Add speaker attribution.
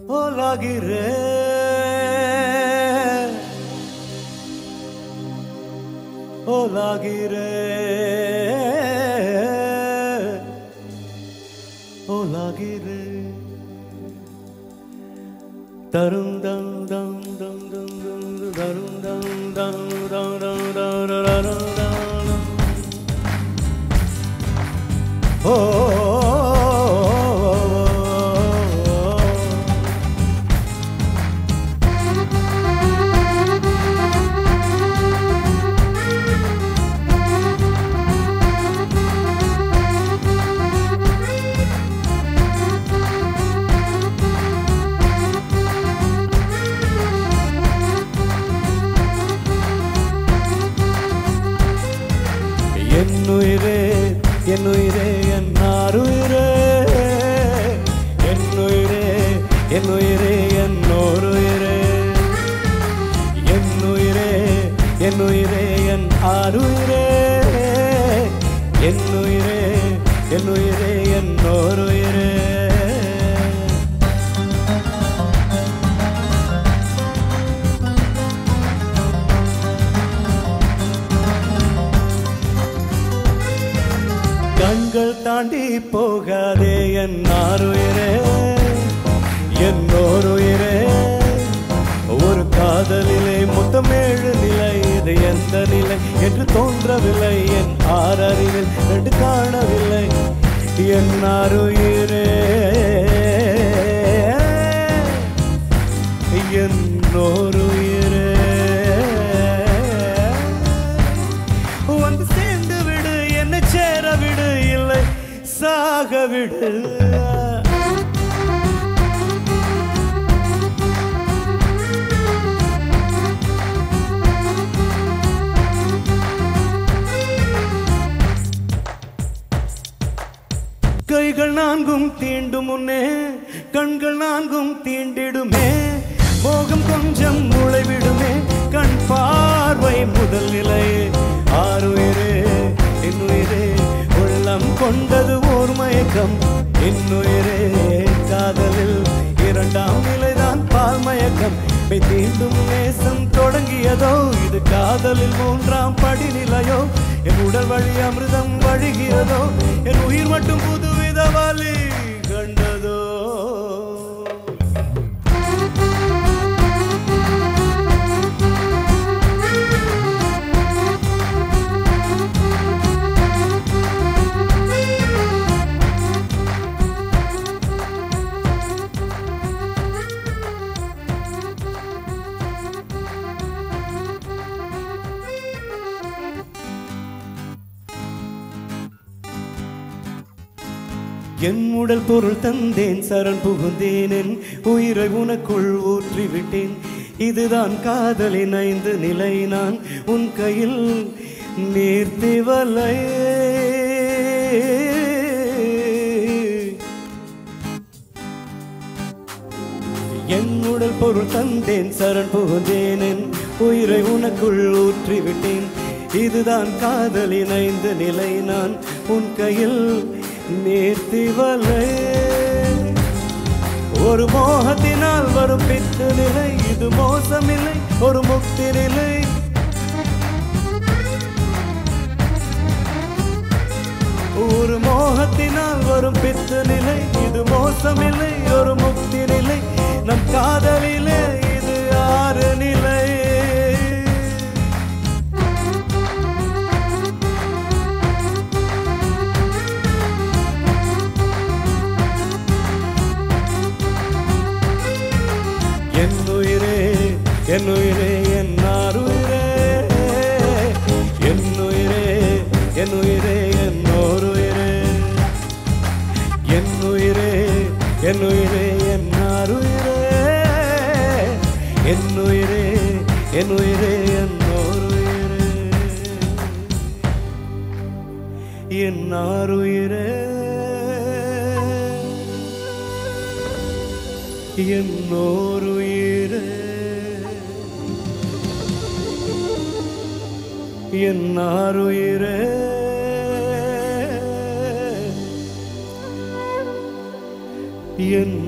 Speaker 1: ஓலாகிறே ஓலாகிறே ஓலாகிறே தரும் தம் தம் தம் தம் தம் தரும் தம் தம் தம் தம் தம் தரும் தம் ஓ என்னுயிரே என்னுயிரே என்னாருயிரே என்னுயிரே என்னுயிரே என்னோருயிரே என்னுயிரே என்னுயிரே என் ஆருயிரே என்னுயிரே என்னுயிரே என்னோருயிரே கண்கள் தாண்டி போகாதே என் ஆறுயிரே என்னோருயிரே ஒரு காதலிலே மொத்தமேழு நிலை இது எந்த நிலை என்று தோன்றவில்லை என் ஆறறிவில் ரெண்டு காணவில்லை என் ஆறுயிரே என்னோருயிரே வந்து சேர்ந்து விடு என்னை சேர விடு இல்லை சாக விடு கைகள் நான்கும் தீண்டும் முன்னே கண்கள் நான்கும் தீண்டிடுமே மோகம் கொஞ்சம் முளைவிடுமே கண் பார்வை முதல் நிலை ஆறுயிரே என்னுயிரே உள்ளம் கொண்டது ஓர் மயக்கம் என்னுயிரே காதலில் இரண்டாம் நிலைதான் பால் மயக்கம் மெய் தீண்டும் நேசம் தொடங்கியதோ இது காதலில் மூன்றாம் படிநிலையோ என் உடல் வழி அமிர்தம் வழிகிறதோ என் உயிர் மட்டும் புதுவித வலி கண்டதோ என் உடல் பொருள் தந்தேன் சரண் புகுந்தேன் என் உயிரை உனக்குள் ஊற்றி விட்டேன் இதுதான் காதலின் ஐந்து நிலை நான் உன் கையில் நீர்த்திவலை என் உடல் பொருள் தந்தேன் சரண் புகுந்தேன் என் உயிரை உனக்குள் ஊற்றி விட்டேன் இதுதான் காதலின் ஐந்து நிலை நான் உன் கையில் நேர்த்திவலை ஒரு மோகத்தினால் வரும் பித்து நிலை இது மோசமில்லை ஒரு முக்தி நிலை ஒரு மோகத்தினால் வரும் பித்து நிலை இது மோசமில்லை ஒரு முக்தி நிலை நம் காதலிலே இது ஆறு நிலை என்னுயிரே என்னுயிரே என்னாருயிரே என்னுயிரே என்னுயிரே என்னோருயிரே என்னுயிரே என்னுயிரே என்னாருயிரே என்னுயிரே என்னுயிரே என்னோருயிரே என்னாருயிரே என்னோருயிரே என்னாருயிரே என்